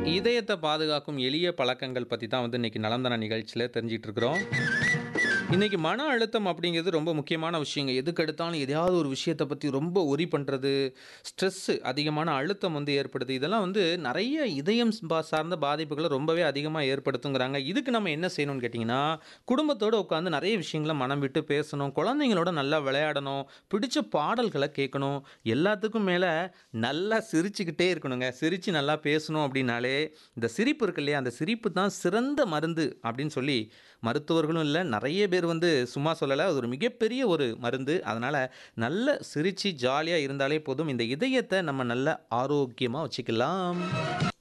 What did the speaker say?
இதயத்தை பாதுகாக்கும் எளிய பழக்கங்கள் பற்றி தான் வந்து இன்னைக்கு நலந்தன நிகழ்ச்சியில் தெரிஞ்சிட்டு இருக்கிறோம் இன்னைக்கு மன அழுத்தம் அப்படிங்கிறது ரொம்ப முக்கியமான விஷயங்க எதுக்கு எடுத்தாலும் எதையாவது ஒரு விஷயத்தை பற்றி ரொம்ப ஒரி பண்ணுறது ஸ்ட்ரெஸ்ஸு அதிகமான அழுத்தம் வந்து ஏற்படுது இதெல்லாம் வந்து நிறைய இதயம் பா- சார்ந்த பாதிப்புகளை ரொம்பவே அதிகமாக ஏற்படுத்துங்கிறாங்க இதுக்கு நம்ம என்ன செய்யணும்னு கேட்டிங்கன்னா குடும்பத்தோடு உட்காந்து நிறைய விஷயங்களை மனம் விட்டு பேசணும் குழந்தைங்களோட நல்லா விளையாடணும் பிடிச்ச பாடல்களை கேட்கணும் எல்லாத்துக்கும் மேலே நல்லா சிரிச்சுக்கிட்டே இருக்கணுங்க சிரித்து நல்லா பேசணும் அப்படின்னாலே இந்த சிரிப்பு இருக்கு இல்லையா அந்த சிரிப்பு தான் சிறந்த மருந்து அப்படின்னு சொல்லி மருத்துவர்களும் இல்லை நிறைய பேர் வந்து சும்மா சொல்லலை அது ஒரு மிகப்பெரிய ஒரு மருந்து அதனால் நல்ல சிரித்து ஜாலியாக இருந்தாலே போதும் இந்த இதயத்தை நம்ம நல்ல ஆரோக்கியமாக வச்சுக்கலாம்